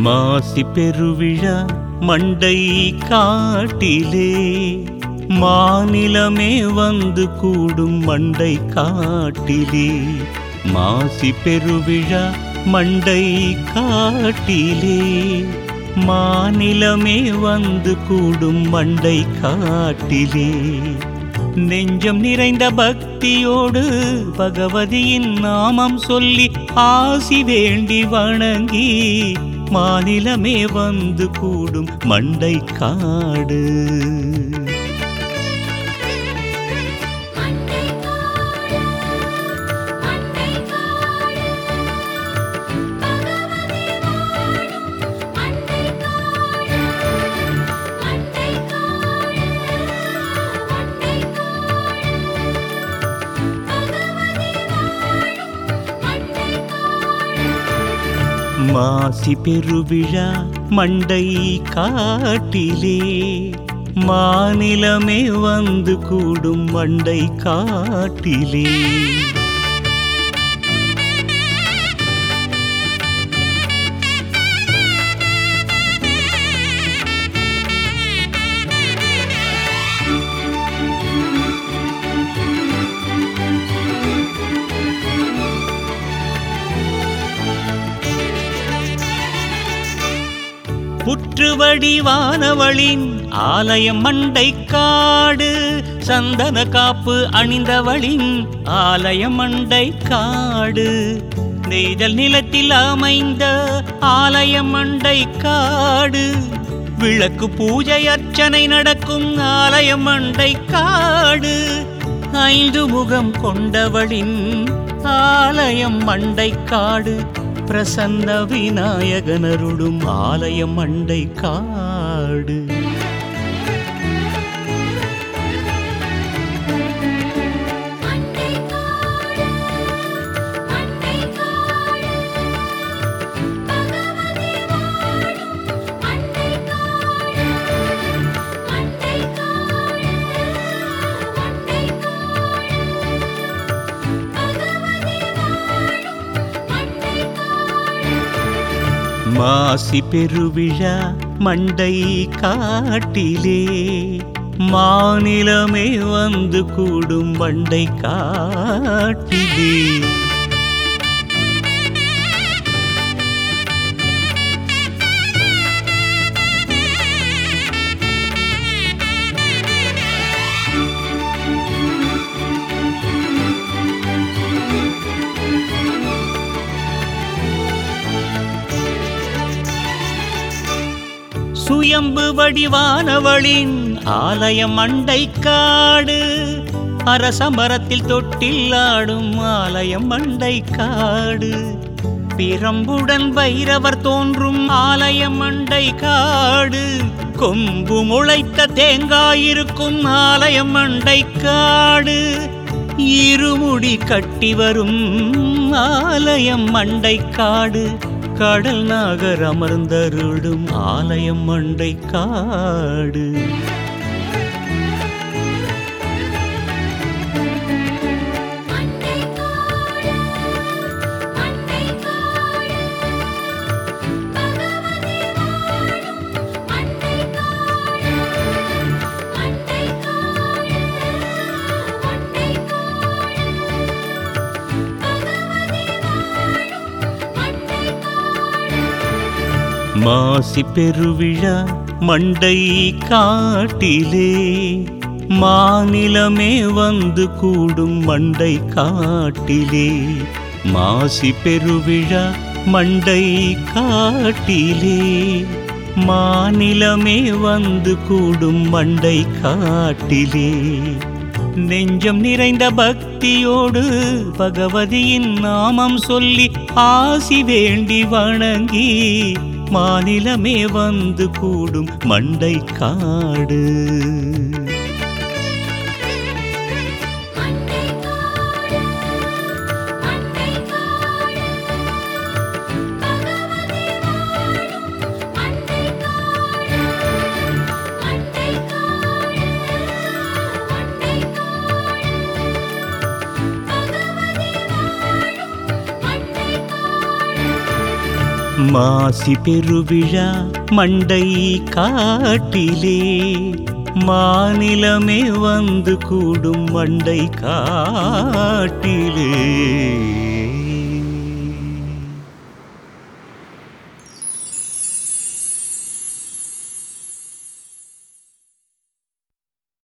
மாசி பெருவிழா மண்டை காட்டிலே மாநிலமே வந்து கூடும் மண்டை காட்டிலே மாசி பெருவிழா மண்டை காட்டிலே மாநிலமே வந்து கூடும் மண்டை காட்டிலே நெஞ்சம் நிறைந்த பக்தியோடு பகவதியின் நாமம் சொல்லி ஆசி வேண்டி வணங்கி மாநிலமே வந்து கூடும் மண்டை காடு மண்டை காடு மண்டை காடு பகவதி வாழும் மண்டை காடு மண்டை காடு மண்டை காடு பகவதி வாழும் மண்டை காடு மாசி பெருவிழா மண்டை காட்டிலே மாநிலமே வந்து கூடும் மண்டை காட்டிலே புற்றுவடிவானவளின் ஆலயம் மண்டை காடு சந்தன காப்பு அணிந்தவளின் ஆலயம் மண்டை காடு நெய்தல் நிலத்தில் அமைந்த ஆலயம் மண்டை காடு விளக்கு பூஜை அர்ச்சனை நடக்கும் ஆலயம் மண்டை காடு ஐந்து முகம் கொண்டவளின் ஆலயம் மண்டை காடு பிரசன்ன விநாயகனருடும் ஆலயம் மண்டை காடு மண்டை காடு மண்டை காடு பகவதி வாழும் மண்டை காடு மண்டை காடு மண்டை காடு பகவதி வாழும் மண்டை காடு மாசி பெருவிழா மண்டை காட்டிலே மாநிலமே வந்து கூடும் மண்டை காட்டிலே சுயம்பு வடிவானவளின் ஆலயம் மண்டை காடு அரசமரத்தில் தொட்டில் ஆடும் ஆலயம் மண்டை காடு பிரம்புடன் பைரவர் தோன்றும் ஆலயம் மண்டை காடு கொம்பு முளைத்த தேங்காய் இருக்கும் ஆலயம் மண்டை காடு இருமுடி கட்டி வரும் ஆலயம் மண்டை காடு கடல் நாகர் அமர்ந்தருளும் ஆலயம் மண்டை காடு மண்டை காடு மண்டை காடு பகவதி வாழும் மண்டை காடு மண்டை காடு மண்டை காடு பகவதி வாழும் மண்டை காடு மாசி பெருவிழா மண்டை காட்டிலே மாநிலமே வந்து கூடும் மண்டை காட்டிலே மாசி பெருவிழா மண்டை காட்டிலே மாநிலமே வந்து கூடும் மண்டை காட்டிலே நெஞ்சம் நிறைந்த பக்தியோடு பகவதியின் நாமம் சொல்லி ஆசி வேண்டி வணங்கி மாநிலமே வந்து கூடும் மண்டை காடு மண்டை காடு மண்டை காடு பகவதி வாழும் மண்டை காடு மண்டை காடு மண்டை காடு பகவதி வாழும் மண்டை காடு மாசி பெருவிழா மண்டை காட்டிலே மாநிலமே வந்து கூடும் மண்டை காட்டிலே